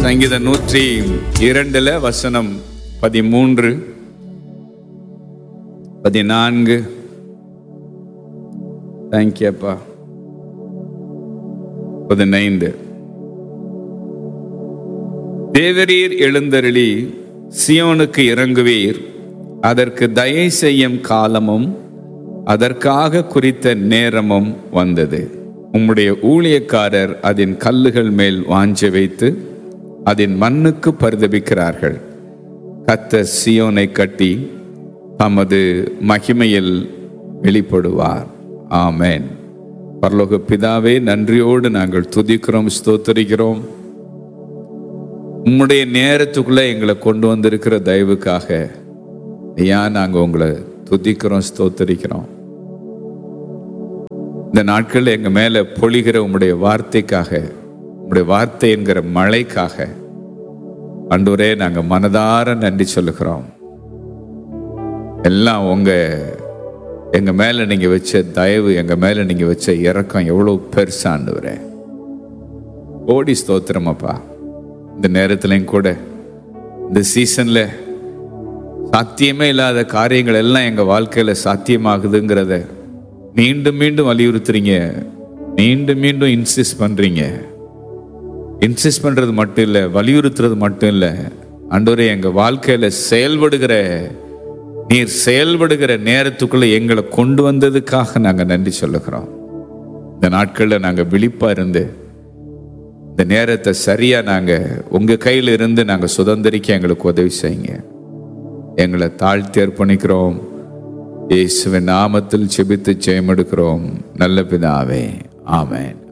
சங்கீதம் நூற்றி இரண்டுல வசனம் பதிமூன்று பதினான்கு தேங்க்யூப்பா பதினைந்து தேவரீர் எழுந்தருளி சியோனுக்கு இறங்குவீர் அதற்கு தயை செய்யும் காலமும் அதற்காக குறித்த நேரமும் வந்தது உம்முடைய ஊழியக்காரர் அதன் கல்லுகள் மேல் வாஞ்ச வைத்து அதன் மண்ணுக்கு பரிதபிக்கிறார்கள் கத்த சியோனை கட்டி தமது மகிமையில் வெளிப்படுவார் ஆமென் பரலோக பிதாவே நன்றியோடு நாங்கள் துதிக்கிறோம் ஸ்தோத்தரிக்கிறோம் உம்முடைய நேரத்துக்குள்ள எங்களை கொண்டு வந்திருக்கிற தயவுக்காக ஏன் நாங்கள் உங்களை துதிக்கிறோம் ஸ்தோத்தரிக்கிறோம் இந்த நாட்கள் எங்க மேல பொழிகிற உம்முடைய வார்த்தைக்காக உம்முடைய வார்த்தை என்கிற மழைக்காக அன்றுவரே நாங்க மனதார நன்றி சொல்லுகிறோம் எல்லாம் உங்க எங்க மேல நீங்க வச்ச தயவு எங்க மேல நீங்க வச்ச இறக்கம் எவ்வளவு பெருசாண்டுவரே ஓடி ஸ்தோத்திரமாப்பா இந்த நேரத்துலையும் கூட இந்த சீசன்ல சாத்தியமே இல்லாத காரியங்கள் எல்லாம் எங்க வாழ்க்கையில சாத்தியமாகுதுங்கிறத மீண்டும் மீண்டும் வலியுறுத்துறீங்க மீண்டும் மீண்டும் இன்சிஸ்ட் பண்றீங்க இன்சிஸ்ட் பண்றது மட்டும் இல்லை வலியுறுத்துறது மட்டும் இல்லை அன்றவரே எங்க வாழ்க்கையில செயல்படுகிற நீர் செயல்படுகிற நேரத்துக்குள்ள எங்களை கொண்டு வந்ததுக்காக நாங்க நன்றி சொல்லுகிறோம் இந்த நாட்கள்ல நாங்க விழிப்பா இருந்து இந்த நேரத்தை சரியா நாங்க உங்க கையில இருந்து நாங்க சுதந்திரிக்க எங்களுக்கு உதவி செய்யுங்க எங்களை தாழ்த்தி அர்ப்பணிக்கிறோம் இயேசுவின் நாமத்தில் செபித்து ஜெயம் எடுக்கிறோம் நல்ல பிதாவே ஆமென்